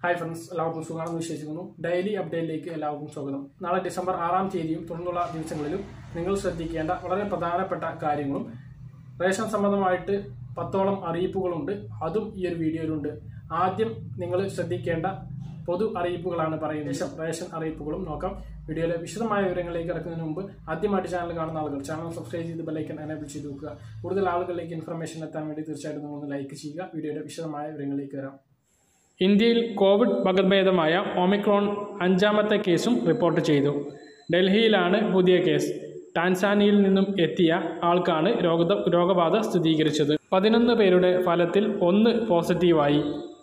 hi friends എല്ലാവർക്കും സുഖമാണെന്ന് വിശ്വസിക്കുന്നു ഡെയിലി അപ്ഡേറ്റിലേക്ക് എല്ലാവർക്കും സ്വാഗതം നാളെ ഡിസംബർ ആറാം തീയതിയും തുടർന്നുള്ള ദിവസങ്ങളിലും നിങ്ങൾ ശ്രദ്ധിക്കേണ്ട വളരെ പ്രധാനപ്പെട്ട കാര്യങ്ങളും റേഷൻ സംബന്ധമായിട്ട് പത്തോളം അറിയിപ്പുകളുണ്ട് അതും ഈ ഒരു വീഡിയോയിലുണ്ട് ആദ്യം നിങ്ങൾ ശ്രദ്ധിക്കേണ്ട പൊതു അറിയിപ്പുകളാണ് പറയുന്നത് ശേഷം റേഷൻ അറിയിപ്പുകളും നോക്കാം വീഡിയോയിലെ വിശദമായ വിവരങ്ങളിലേക്ക് കിടക്കുന്നതിന് മുമ്പ് ആദ്യമായിട്ട് ചാനൽ കാണുന്ന ആളുകൾ ചാനൽ സബ്സ്ക്രൈബ് ചെയ്ത് ബെല്ലൈക്കൻ എനേബിൾ ചെയ്ത് വെക്കുക കൂടുതൽ ആളുകളിലേക്ക് ഇൻഫർമേഷൻ എത്താൻ വേണ്ടി തീർച്ചയായിട്ടും നിങ്ങളൊന്ന് ലൈക്ക് ചെയ്യുക വീഡിയോയുടെ വിശദമായ വിവരങ്ങളിലേക്ക് വരാം ഇന്ത്യയിൽ കോവിഡ് വകഭേദമായ ഒമിക്രോൺ അഞ്ചാമത്തെ കേസും റിപ്പോർട്ട് ചെയ്തു ഡൽഹിയിലാണ് പുതിയ കേസ് ടാൻസാനിയയിൽ നിന്നും എത്തിയ ആൾക്കാണ് രോഗ രോഗബാധ സ്ഥിരീകരിച്ചത് പതിനൊന്ന് പേരുടെ ഫലത്തിൽ ഒന്ന് പോസിറ്റീവായി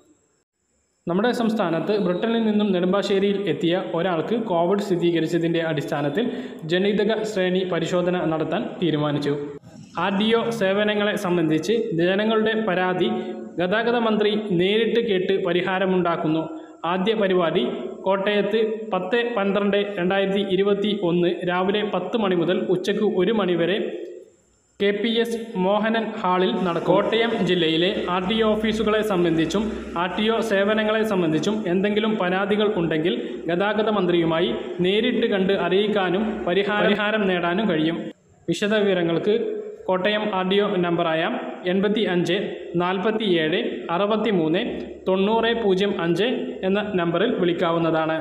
നമ്മുടെ സംസ്ഥാനത്ത് ബ്രിട്ടനിൽ നിന്നും നെടുമ്പാശ്ശേരിയിൽ എത്തിയ ഒരാൾക്ക് കോവിഡ് സ്ഥിരീകരിച്ചതിൻ്റെ അടിസ്ഥാനത്തിൽ ജനിതക ശ്രേണി പരിശോധന നടത്താൻ തീരുമാനിച്ചു ആർ ഡി ഒ സേവനങ്ങളെ സംബന്ധിച്ച് ജനങ്ങളുടെ പരാതി ഗതാഗത മന്ത്രി നേരിട്ട് കേട്ട് പരിഹാരമുണ്ടാക്കുന്നു ആദ്യ പരിപാടി കോട്ടയത്ത് പത്ത് പന്ത്രണ്ട് രണ്ടായിരത്തി ഇരുപത്തി ഒന്ന് രാവിലെ പത്ത് മണി മുതൽ ഉച്ചയ്ക്ക് ഒരു മണി വരെ കെ പി എസ് മോഹനൻ ഹാളിൽ നടക്കും കോട്ടയം ജില്ലയിലെ ആർ ടി ഒ ഓഫീസുകളെ സംബന്ധിച്ചും ആർ ടി ഒ സേവനങ്ങളെ സംബന്ധിച്ചും എന്തെങ്കിലും പരാതികൾ ഉണ്ടെങ്കിൽ ഗതാഗത മന്ത്രിയുമായി നേരിട്ട് കണ്ട് അറിയിക്കാനും പരിഹാര പരിഹാരം നേടാനും കഴിയും വിശദവിവരങ്ങൾക്ക് കോട്ടയം ആർ ഡി ഒ നമ്പറായ എൺപത്തി അഞ്ച് നാൽപ്പത്തി ഏഴ് അറുപത്തി മൂന്ന് തൊണ്ണൂറ് പൂജ്യം അഞ്ച് എന്ന നമ്പറിൽ വിളിക്കാവുന്നതാണ്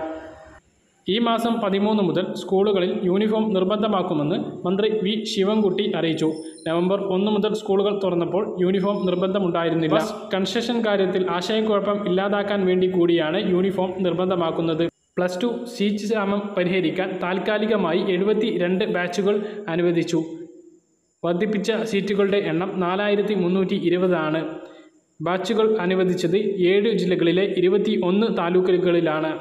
ഈ മാസം പതിമൂന്ന് മുതൽ സ്കൂളുകളിൽ യൂണിഫോം നിർബന്ധമാക്കുമെന്ന് മന്ത്രി വി ശിവൻകുട്ടി അറിയിച്ചു നവംബർ ഒന്ന് മുതൽ സ്കൂളുകൾ തുറന്നപ്പോൾ യൂണിഫോം നിർബന്ധമുണ്ടായിരുന്നില്ല ബസ് കൺസെഷൻ കാര്യത്തിൽ ആശയക്കുഴപ്പം ഇല്ലാതാക്കാൻ വേണ്ടി കൂടിയാണ് യൂണിഫോം നിർബന്ധമാക്കുന്നത് പ്ലസ് ടു സീറ്റ് ക്ഷാമം പരിഹരിക്കാൻ താൽക്കാലികമായി എഴുപത്തി രണ്ട് ബാച്ചുകൾ അനുവദിച്ചു വർദ്ധിപ്പിച്ച സീറ്റുകളുടെ എണ്ണം നാലായിരത്തി മുന്നൂറ്റി ഇരുപതാണ് ബാച്ചുകൾ അനുവദിച്ചത് ഏഴ് ജില്ലകളിലെ ഇരുപത്തി ഒന്ന് താലൂക്കുകളിലാണ്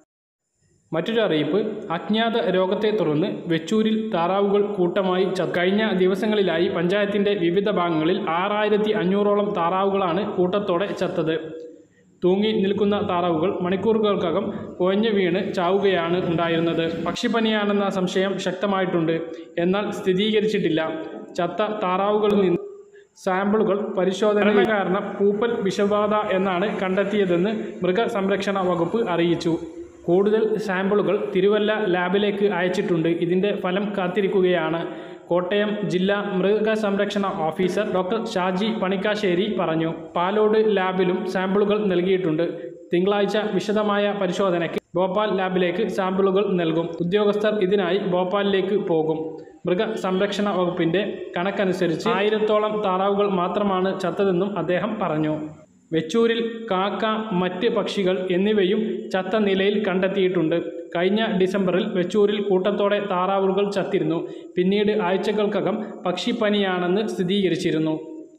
മറ്റൊരു അറിയിപ്പ് അജ്ഞാത രോഗത്തെ തുടർന്ന് വെച്ചൂരിൽ താറാവുകൾ കൂട്ടമായി ചത്തു കഴിഞ്ഞ ദിവസങ്ങളിലായി പഞ്ചായത്തിൻ്റെ വിവിധ ഭാഗങ്ങളിൽ ആറായിരത്തി അഞ്ഞൂറോളം താറാവുകളാണ് കൂട്ടത്തോടെ ചത്തത് തൂങ്ങി നിൽക്കുന്ന താറാവുകൾ മണിക്കൂറുകൾക്കകം കുഴഞ്ഞു വീണ് ചാവുകയാണ് ഉണ്ടായിരുന്നത് പക്ഷിപ്പനിയാണെന്ന സംശയം ശക്തമായിട്ടുണ്ട് എന്നാൽ സ്ഥിരീകരിച്ചിട്ടില്ല ചത്ത താറാവുകളിൽ നിന്ന് സാമ്പിളുകൾ പരിശോധന കാരണം പൂപ്പൽ വിഷബാധ എന്നാണ് കണ്ടെത്തിയതെന്ന് മൃഗസംരക്ഷണ വകുപ്പ് അറിയിച്ചു കൂടുതൽ സാമ്പിളുകൾ തിരുവല്ല ലാബിലേക്ക് അയച്ചിട്ടുണ്ട് ഇതിൻ്റെ ഫലം കാത്തിരിക്കുകയാണ് കോട്ടയം ജില്ലാ മൃഗസംരക്ഷണ ഓഫീസർ ഡോക്ടർ ഷാജി പണിക്കാശ്ശേരി പറഞ്ഞു പാലോട് ലാബിലും സാമ്പിളുകൾ നൽകിയിട്ടുണ്ട് തിങ്കളാഴ്ച വിശദമായ പരിശോധനയ്ക്ക് ഭോപ്പാൽ ലാബിലേക്ക് സാമ്പിളുകൾ നൽകും ഉദ്യോഗസ്ഥർ ഇതിനായി ഭോപ്പാലിലേക്ക് പോകും മൃഗസംരക്ഷണ വകുപ്പിൻ്റെ കണക്കനുസരിച്ച് ആയിരത്തോളം താറാവുകൾ മാത്രമാണ് ചത്തതെന്നും അദ്ദേഹം പറഞ്ഞു വെച്ചൂരിൽ കാക്ക മറ്റ് പക്ഷികൾ എന്നിവയും ചത്ത നിലയിൽ കണ്ടെത്തിയിട്ടുണ്ട് കഴിഞ്ഞ ഡിസംബറിൽ വെച്ചൂരിൽ കൂട്ടത്തോടെ താറാവുകൾ ചത്തിരുന്നു പിന്നീട് ആഴ്ചകൾക്കകം പക്ഷിപ്പനിയാണെന്ന് സ്ഥിരീകരിച്ചിരുന്നു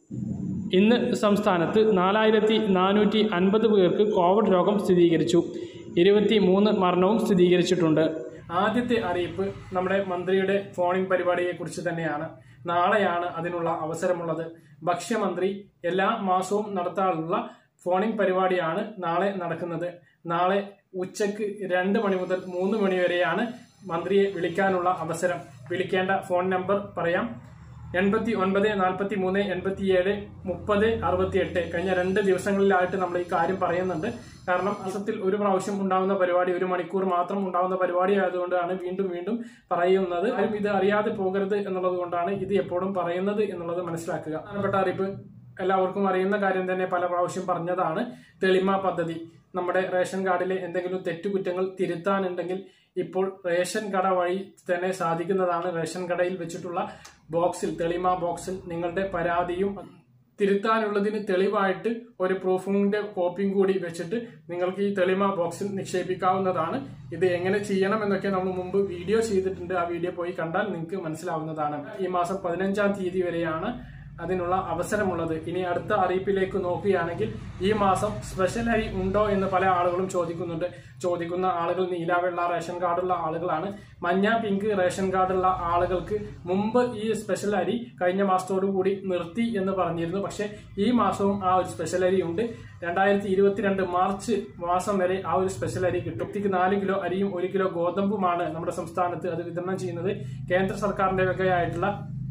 ഇന്ന് സംസ്ഥാനത്ത് നാലായിരത്തി നാനൂറ്റി അൻപത് പേർക്ക് കോവിഡ് രോഗം സ്ഥിരീകരിച്ചു ഇരുപത്തി മൂന്ന് മരണവും സ്ഥിരീകരിച്ചിട്ടുണ്ട് ആദ്യത്തെ അറിയിപ്പ് നമ്മുടെ മന്ത്രിയുടെ ഫോണിംഗ് പരിപാടിയെക്കുറിച്ച് തന്നെയാണ് നാളെയാണ് അതിനുള്ള അവസരമുള്ളത് ഭക്ഷ്യമന്ത്രി എല്ലാ മാസവും നടത്താറുള്ള ഫോണിംഗ് പരിപാടിയാണ് നാളെ നടക്കുന്നത് നാളെ ഉച്ചയ്ക്ക് രണ്ട് മണി മുതൽ മൂന്ന് മണി വരെയാണ് മന്ത്രിയെ വിളിക്കാനുള്ള അവസരം വിളിക്കേണ്ട ഫോൺ നമ്പർ പറയാം എൺപത്തി ഒൻപത് നാൽപ്പത്തി മൂന്ന് എൺപത്തിയേഴ് മുപ്പത് അറുപത്തി എട്ട് കഴിഞ്ഞ രണ്ട് ദിവസങ്ങളിലായിട്ട് നമ്മൾ ഈ കാര്യം പറയുന്നുണ്ട് കാരണം മാസത്തിൽ ഒരു പ്രാവശ്യം ഉണ്ടാകുന്ന പരിപാടി ഒരു മണിക്കൂർ മാത്രം ഉണ്ടാകുന്ന പരിപാടി ആയതുകൊണ്ടാണ് വീണ്ടും വീണ്ടും പറയുന്നത് ആരും ഇത് അറിയാതെ പോകരുത് എന്നുള്ളത് കൊണ്ടാണ് ഇത് എപ്പോഴും പറയുന്നത് എന്നുള്ളത് മനസ്സിലാക്കുക പ്രധാനപ്പെട്ട അറിയിപ്പ് എല്ലാവർക്കും അറിയുന്ന കാര്യം തന്നെ പല പ്രാവശ്യം പറഞ്ഞതാണ് തെളിമ പദ്ധതി നമ്മുടെ റേഷൻ കാർഡിലെ എന്തെങ്കിലും തെറ്റുകുറ്റങ്ങൾ തിരുത്താനുണ്ടെങ്കിൽ ഇപ്പോൾ റേഷൻ കട വഴി തന്നെ സാധിക്കുന്നതാണ് റേഷൻ കടയിൽ വെച്ചിട്ടുള്ള ബോക്സിൽ തെളിമ ബോക്സിൽ നിങ്ങളുടെ പരാതിയും തിരുത്താനുള്ളതിന് തെളിവായിട്ട് ഒരു പ്രൂഫിന്റെ കോപ്പിയും കൂടി വെച്ചിട്ട് നിങ്ങൾക്ക് ഈ തെളിമ ബോക്സിൽ നിക്ഷേപിക്കാവുന്നതാണ് ഇത് എങ്ങനെ ചെയ്യണം എന്നൊക്കെ നമ്മൾ മുമ്പ് വീഡിയോ ചെയ്തിട്ടുണ്ട് ആ വീഡിയോ പോയി കണ്ടാൽ നിങ്ങൾക്ക് മനസ്സിലാവുന്നതാണ് ഈ മാസം പതിനഞ്ചാം തീയതി വരെയാണ് അതിനുള്ള അവസരമുള്ളത് ഇനി അടുത്ത അറിയിപ്പിലേക്ക് നോക്കുകയാണെങ്കിൽ ഈ മാസം സ്പെഷ്യൽ അരി ഉണ്ടോ എന്ന് പല ആളുകളും ചോദിക്കുന്നുണ്ട് ചോദിക്കുന്ന ആളുകൾ നീല വെള്ള റേഷൻ കാർഡുള്ള ആളുകളാണ് മഞ്ഞ പിങ്ക് റേഷൻ കാർഡുള്ള ആളുകൾക്ക് മുമ്പ് ഈ സ്പെഷ്യൽ അരി കഴിഞ്ഞ മാസത്തോടു കൂടി നിർത്തി എന്ന് പറഞ്ഞിരുന്നു പക്ഷെ ഈ മാസവും ആ ഒരു സ്പെഷ്യൽ അരി ഉണ്ട് രണ്ടായിരത്തി ഇരുപത്തിരണ്ട് മാർച്ച് മാസം വരെ ആ ഒരു സ്പെഷ്യൽ അരി കിട്ടും വ്യക്തിക്ക് നാല് കിലോ അരിയും ഒരു കിലോ ഗോതമ്പുമാണ് നമ്മുടെ സംസ്ഥാനത്ത് അത് വിതരണം ചെയ്യുന്നത് കേന്ദ്ര സർക്കാരിന്റെ വകയായിട്ടുള്ള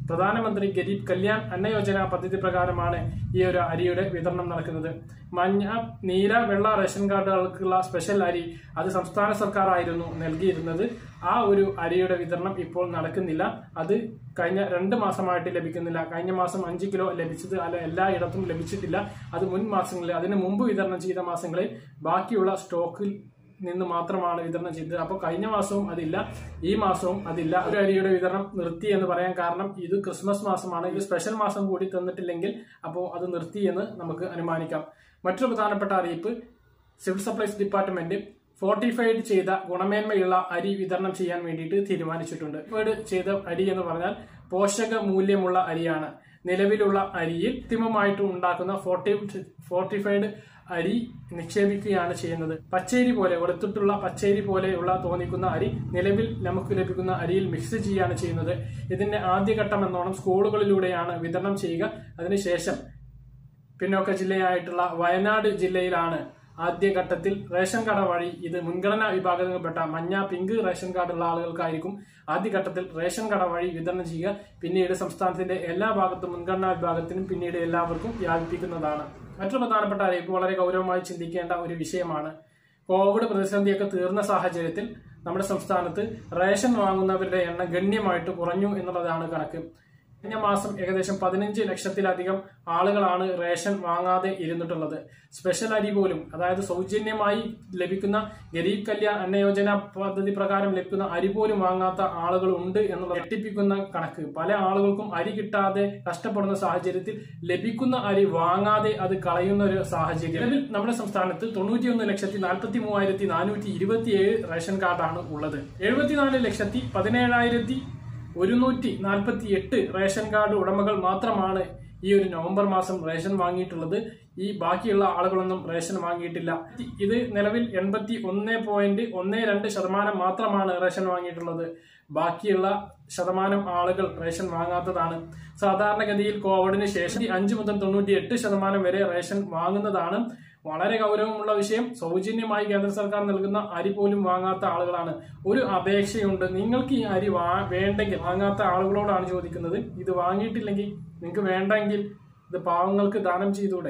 പ്രധാനമന്ത്രി ഗരീബ് കല്യാൺ അന്ന യോജന പദ്ധതി പ്രകാരമാണ് ഈ ഒരു അരിയുടെ വിതരണം നടക്കുന്നത് മഞ്ഞ നീല വെള്ള റേഷൻ കാർഡുകൾക്കുള്ള സ്പെഷ്യൽ അരി അത് സംസ്ഥാന സർക്കാർ ആയിരുന്നു നൽകിയിരുന്നത് ആ ഒരു അരിയുടെ വിതരണം ഇപ്പോൾ നടക്കുന്നില്ല അത് കഴിഞ്ഞ രണ്ട് മാസമായിട്ട് ലഭിക്കുന്നില്ല കഴിഞ്ഞ മാസം അഞ്ച് കിലോ ലഭിച്ചത് അല്ല എല്ലായിടത്തും ലഭിച്ചിട്ടില്ല അത് മുൻ മാസങ്ങളിൽ അതിന് മുമ്പ് വിതരണം ചെയ്ത മാസങ്ങളിൽ ബാക്കിയുള്ള സ്റ്റോക്കിൽ നിന്ന് മാത്രമാണ് വിതരണം ചെയ്തത് അപ്പോൾ കഴിഞ്ഞ മാസവും അതില്ല ഈ മാസവും അതില്ല ഒരു അരിയുടെ വിതരണം നിർത്തി എന്ന് പറയാൻ കാരണം ഇത് ക്രിസ്മസ് മാസമാണ് ഇത് സ്പെഷ്യൽ മാസം കൂടി തന്നിട്ടില്ലെങ്കിൽ അപ്പോൾ അത് നിർത്തി എന്ന് നമുക്ക് അനുമാനിക്കാം മറ്റൊരു പ്രധാനപ്പെട്ട അറിയിപ്പ് സിവിൽ സപ്ലൈസ് ഡിപ്പാർട്ട്മെന്റ് ഫോർട്ടിഫൈഡ് ചെയ്ത ഗുണമേന്മയുള്ള അരി വിതരണം ചെയ്യാൻ വേണ്ടിയിട്ട് തീരുമാനിച്ചിട്ടുണ്ട് ഫോർട്ടിഫൈഡ് ചെയ്ത അരി എന്ന് പറഞ്ഞാൽ പോഷക മൂല്യമുള്ള അരിയാണ് നിലവിലുള്ള അരിയിൽ കൃത്രിമമായിട്ട് ഉണ്ടാക്കുന്ന ഫോർട്ടി ഫോർട്ടിഫൈഡ് അരി നിക്ഷേപിക്കുകയാണ് ചെയ്യുന്നത് പച്ചരി പോലെ വെളുത്തിട്ടുള്ള പച്ചരി പോലെയുള്ള തോന്നിക്കുന്ന അരി നിലവിൽ നമുക്ക് ലഭിക്കുന്ന അരിയിൽ മിക്സ് ചെയ്യുകയാണ് ചെയ്യുന്നത് ഇതിന്റെ ആദ്യഘട്ടം എന്നോണം സ്കൂളുകളിലൂടെയാണ് വിതരണം ചെയ്യുക അതിനുശേഷം പിന്നോക്ക ജില്ലയായിട്ടുള്ള വയനാട് ജില്ലയിലാണ് ആദ്യഘട്ടത്തിൽ റേഷൻ കട വഴി ഇത് മുൻഗണനാ വിഭാഗത്തിൽപ്പെട്ട മഞ്ഞ പിങ്ക് റേഷൻ കാർഡുള്ള ആളുകൾക്കായിരിക്കും ആദ്യഘട്ടത്തിൽ റേഷൻ കട വഴി വിതരണം ചെയ്യുക പിന്നീട് സംസ്ഥാനത്തിന്റെ എല്ലാ ഭാഗത്തും മുൻഗണനാ വിഭാഗത്തിനും പിന്നീട് എല്ലാവർക്കും വ്യാപിപ്പിക്കുന്നതാണ് മറ്റൊരു പ്രധാനപ്പെട്ട അറിയിപ്പ് വളരെ ഗൗരവമായി ചിന്തിക്കേണ്ട ഒരു വിഷയമാണ് കോവിഡ് പ്രതിസന്ധിയൊക്കെ തീർന്ന സാഹചര്യത്തിൽ നമ്മുടെ സംസ്ഥാനത്ത് റേഷൻ വാങ്ങുന്നവരുടെ എണ്ണം ഗണ്യമായിട്ട് കുറഞ്ഞു എന്നുള്ളതാണ് കണക്ക് കഴിഞ്ഞ മാസം ഏകദേശം പതിനഞ്ച് ലക്ഷത്തിലധികം ആളുകളാണ് റേഷൻ വാങ്ങാതെ ഇരുന്നിട്ടുള്ളത് സ്പെഷ്യൽ അരി പോലും അതായത് സൗജന്യമായി ലഭിക്കുന്ന ഗരീബ് കല്യാൺ അന്ന യോജന പദ്ധതി പ്രകാരം ലഭിക്കുന്ന അരി പോലും വാങ്ങാത്ത ആളുകൾ ഉണ്ട് എന്നുള്ളത് ഞെട്ടിപ്പിക്കുന്ന കണക്ക് പല ആളുകൾക്കും അരി കിട്ടാതെ കഷ്ടപ്പെടുന്ന സാഹചര്യത്തിൽ ലഭിക്കുന്ന അരി വാങ്ങാതെ അത് കളയുന്ന ഒരു സാഹചര്യം നിലവിൽ നമ്മുടെ സംസ്ഥാനത്ത് തൊണ്ണൂറ്റിയൊന്ന് ലക്ഷത്തി നാൽപ്പത്തി മൂവായിരത്തി നാനൂറ്റി ഇരുപത്തിയേഴ് റേഷൻ കാർഡാണ് ഉള്ളത് എഴുപത്തിനാല് ലക്ഷത്തി പതിനേഴായിരത്തി ഒരുന്നൂറ്റി നാൽപ്പത്തി എട്ട് റേഷൻ കാർഡ് ഉടമകൾ മാത്രമാണ് ഈ ഒരു നവംബർ മാസം റേഷൻ വാങ്ങിയിട്ടുള്ളത് ഈ ബാക്കിയുള്ള ആളുകളൊന്നും റേഷൻ വാങ്ങിയിട്ടില്ല ഇത് നിലവിൽ എൺപത്തി ഒന്ന് പോയിന്റ് ഒന്ന് രണ്ട് ശതമാനം മാത്രമാണ് റേഷൻ വാങ്ങിയിട്ടുള്ളത് ബാക്കിയുള്ള ശതമാനം ആളുകൾ റേഷൻ വാങ്ങാത്തതാണ് സാധാരണഗതിയിൽ കോവിഡിന് ശേഷം അഞ്ച് മുതൽ തൊണ്ണൂറ്റി എട്ട് ശതമാനം വരെ റേഷൻ വാങ്ങുന്നതാണ് വളരെ ഗൗരവമുള്ള വിഷയം സൗജന്യമായി കേന്ദ്ര സർക്കാർ നൽകുന്ന അരി പോലും വാങ്ങാത്ത ആളുകളാണ് ഒരു അപേക്ഷയുണ്ട് നിങ്ങൾക്ക് ഈ അരി വാ വേണ്ടെങ്കിൽ വാങ്ങാത്ത ആളുകളോടാണ് ചോദിക്കുന്നത് ഇത് വാങ്ങിയിട്ടില്ലെങ്കിൽ നിങ്ങൾക്ക് വേണ്ടെങ്കിൽ ഇത് പാവങ്ങൾക്ക് ദാനം ചെയ്തൂടെ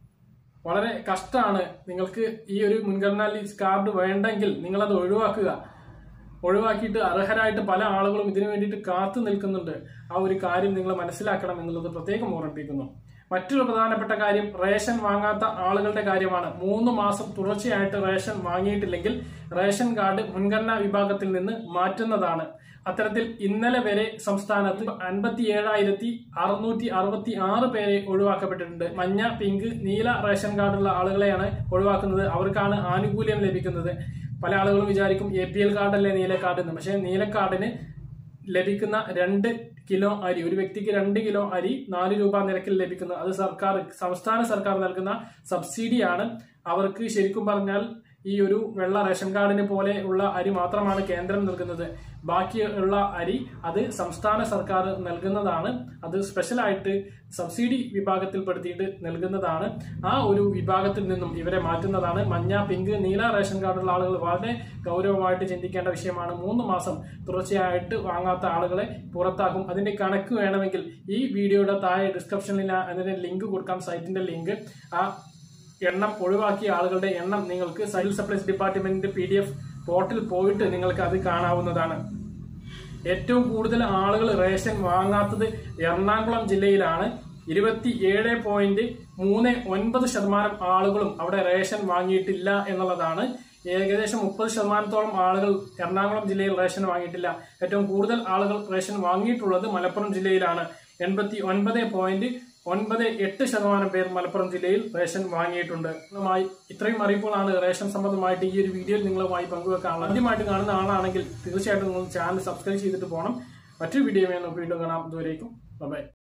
വളരെ കഷ്ടമാണ് നിങ്ങൾക്ക് ഈ ഒരു മുൻഗണനാ ലിസ്റ്റ് കാർഡ് വേണ്ടെങ്കിൽ നിങ്ങളത് ഒഴിവാക്കുക ഒഴിവാക്കിയിട്ട് അർഹരായിട്ട് പല ആളുകളും ഇതിനു വേണ്ടിയിട്ട് കാത്തു നിൽക്കുന്നുണ്ട് ആ ഒരു കാര്യം നിങ്ങൾ മനസ്സിലാക്കണം എന്നുള്ളത് പ്രത്യേകം ഓർമ്മിപ്പിക്കുന്നു മറ്റൊരു പ്രധാനപ്പെട്ട കാര്യം റേഷൻ വാങ്ങാത്ത ആളുകളുടെ കാര്യമാണ് മൂന്ന് മാസം തുടർച്ചയായിട്ട് റേഷൻ വാങ്ങിയിട്ടില്ലെങ്കിൽ റേഷൻ കാർഡ് മുൻഗണനാ വിഭാഗത്തിൽ നിന്ന് മാറ്റുന്നതാണ് അത്തരത്തിൽ ഇന്നലെ വരെ സംസ്ഥാനത്ത് അൻപത്തി ഏഴായിരത്തി അറുന്നൂറ്റി അറുപത്തി ആറ് പേരെ ഒഴിവാക്കപ്പെട്ടിട്ടുണ്ട് മഞ്ഞ പിങ്ക് നീല റേഷൻ കാർഡുള്ള ആളുകളെയാണ് ഒഴിവാക്കുന്നത് അവർക്കാണ് ആനുകൂല്യം ലഭിക്കുന്നത് പല ആളുകളും വിചാരിക്കും എ പി എൽ കാർഡല്ലേ നീല കാർഡ് എന്ന് പക്ഷേ നീല കാർഡിന് ലഭിക്കുന്ന രണ്ട് കിലോ അരി ഒരു വ്യക്തിക്ക് രണ്ട് കിലോ അരി നാല് രൂപ നിരക്കിൽ ലഭിക്കുന്നത് അത് സർക്കാർ സംസ്ഥാന സർക്കാർ നൽകുന്ന സബ്സിഡിയാണ് അവർക്ക് ശരിക്കും പറഞ്ഞാൽ ഈ ഒരു വെള്ള റേഷൻ കാർഡിന് പോലെ ഉള്ള അരി മാത്രമാണ് കേന്ദ്രം നൽകുന്നത് ബാക്കിയുള്ള അരി അത് സംസ്ഥാന സർക്കാർ നൽകുന്നതാണ് അത് സ്പെഷ്യലായിട്ട് സബ്സിഡി വിഭാഗത്തിൽപ്പെടുത്തിയിട്ട് നൽകുന്നതാണ് ആ ഒരു വിഭാഗത്തിൽ നിന്നും ഇവരെ മാറ്റുന്നതാണ് മഞ്ഞ പിങ്ക് നീല റേഷൻ കാർഡുള്ള ആളുകൾ വളരെ ഗൗരവമായിട്ട് ചിന്തിക്കേണ്ട വിഷയമാണ് മൂന്ന് മാസം തുടർച്ചയായിട്ട് വാങ്ങാത്ത ആളുകളെ പുറത്താക്കും അതിന്റെ കണക്ക് വേണമെങ്കിൽ ഈ വീഡിയോയുടെ താഴെ ഡിസ്ക്രിപ്ഷനിൽ അതിന്റെ ലിങ്ക് കൊടുക്കാം സൈറ്റിന്റെ ലിങ്ക് ആ എണ്ണം ഒഴിവാക്കിയ ആളുകളുടെ എണ്ണം നിങ്ങൾക്ക് സിവിൽ സപ്ലൈസ് ഡിപ്പാർട്ട്മെന്റിന്റെ പി ഡി എഫ് പോർട്ടിൽ പോയിട്ട് നിങ്ങൾക്ക് അത് കാണാവുന്നതാണ് ഏറ്റവും കൂടുതൽ ആളുകൾ റേഷൻ വാങ്ങാത്തത് എറണാകുളം ജില്ലയിലാണ് ഇരുപത്തി ഏഴ് പോയിന്റ് മൂന്ന് ഒൻപത് ശതമാനം ആളുകളും അവിടെ റേഷൻ വാങ്ങിയിട്ടില്ല എന്നുള്ളതാണ് ഏകദേശം മുപ്പത് ശതമാനത്തോളം ആളുകൾ എറണാകുളം ജില്ലയിൽ റേഷൻ വാങ്ങിയിട്ടില്ല ഏറ്റവും കൂടുതൽ ആളുകൾ റേഷൻ വാങ്ങിയിട്ടുള്ളത് മലപ്പുറം ജില്ലയിലാണ് എൺപത്തി ഒൻപത് പോയിന്റ് ഒൻപത് എട്ട് ശതമാനം പേർ മലപ്പുറം ജില്ലയിൽ റേഷൻ വാങ്ങിയിട്ടുണ്ട് നിങ്ങളുമായി ഇത്രയും അറിയിപ്പുകളാണ് റേഷൻ സംബന്ധമായിട്ട് ഈ ഒരു വീഡിയോയിൽ നിങ്ങളുമായി പങ്കുവെക്കാനുള്ളത് ആദ്യമായിട്ട് കാണുന്ന ആളാണെങ്കിൽ തീർച്ചയായിട്ടും നിങ്ങൾ ചാനൽ സബ്സ്ക്രൈബ് ചെയ്തിട്ട് പോകണം മറ്റൊരു വീഡിയോ വീണ്ടും കാണാം ഇതുവരേക്കും ബൈ